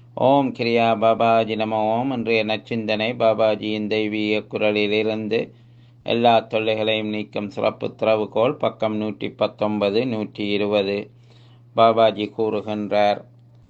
ஓம் கிரியா பாபாஜி நம ஓம் இன்றைய நச்சிந்தனை பாபாஜியின் தெய்வீக குரலிலிருந்து எல்லா தொல்லைகளையும் நீக்கும் சிறப்பு திறவுகோல் பக்கம் நூற்றி பத்தொன்பது நூற்றி இருபது பாபாஜி கூறுகின்றார்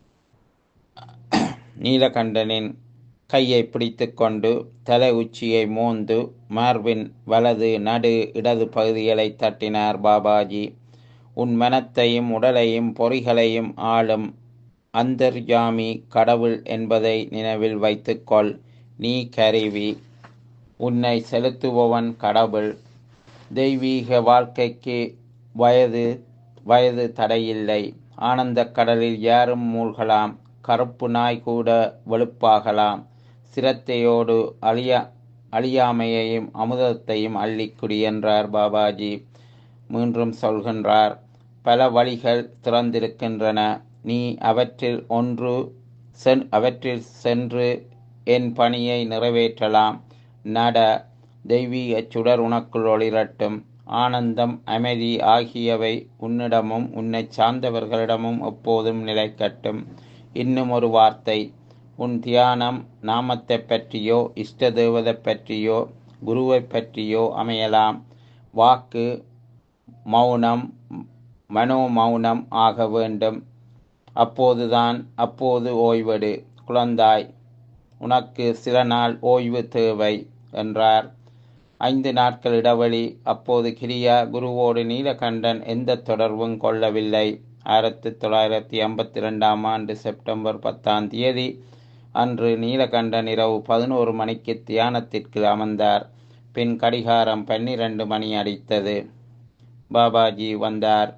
நீலகண்டனின் கையை பிடித்துக்கொண்டு தலை உச்சியை மோந்து மார்பின் வலது நடு இடது பகுதிகளை தட்டினார் பாபாஜி உன் மனத்தையும் உடலையும் பொறிகளையும் ஆளும் அந்தர்யாமி கடவுள் என்பதை நினைவில் வைத்துக்கொள் நீ கருவி உன்னை செலுத்துபவன் கடவுள் தெய்வீக வாழ்க்கைக்கு வயது வயது தடையில்லை ஆனந்த கடலில் யாரும் மூழ்கலாம் கருப்பு நாய் கூட வெளுப்பாகலாம் சிரத்தையோடு அழியா அழியாமையையும் அமுதத்தையும் அள்ளி குடியென்றார் பாபாஜி மீண்டும் சொல்கின்றார் பல வழிகள் திறந்திருக்கின்றன நீ அவற்றில் ஒன்று சென் அவற்றில் சென்று என் பணியை நிறைவேற்றலாம் நட தெய்வீக சுடர் உனக்குள் ஒளிரட்டும் ஆனந்தம் அமைதி ஆகியவை உன்னிடமும் உன்னை சார்ந்தவர்களிடமும் எப்போதும் நிலைக்கட்டும் இன்னும் ஒரு வார்த்தை உன் தியானம் நாமத்தை பற்றியோ இஷ்ட தேவதை பற்றியோ குருவை பற்றியோ அமையலாம் வாக்கு மௌனம் மனோ மௌனம் ஆக வேண்டும் அப்போதுதான் அப்போது ஓய்வெடு குழந்தாய் உனக்கு சில நாள் ஓய்வு தேவை என்றார் ஐந்து நாட்கள் இடைவெளி அப்போது கிரியா குருவோடு நீலகண்டன் எந்த தொடர்பும் கொள்ளவில்லை ஆயிரத்தி தொள்ளாயிரத்தி ஐம்பத்தி ரெண்டாம் ஆண்டு செப்டம்பர் பத்தாம் தேதி அன்று நீலகண்டன் இரவு பதினோரு மணிக்கு தியானத்திற்கு அமர்ந்தார் பின் கடிகாரம் பன்னிரண்டு மணி அடித்தது பாபாஜி வந்தார்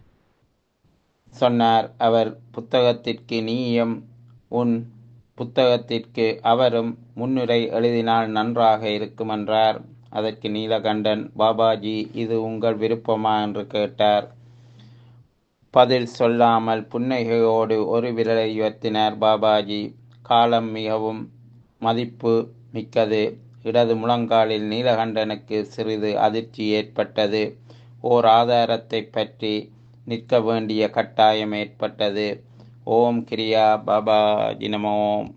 சொன்னார் அவர் புத்தகத்திற்கு நீயும் உன் புத்தகத்திற்கு அவரும் முன்னுரை எழுதினால் நன்றாக இருக்கும் என்றார் அதற்கு நீலகண்டன் பாபாஜி இது உங்கள் விருப்பமா என்று கேட்டார் பதில் சொல்லாமல் புன்னகையோடு ஒரு விரலை உயர்த்தினார் பாபாஜி காலம் மிகவும் மதிப்பு மிக்கது இடது முழங்காலில் நீலகண்டனுக்கு சிறிது அதிர்ச்சி ஏற்பட்டது ஓர் ஆதாரத்தை பற்றி நிற்க வேண்டிய கட்டாயம் ஏற்பட்டது ஓம் கிரியா பாபா ஜினமோம்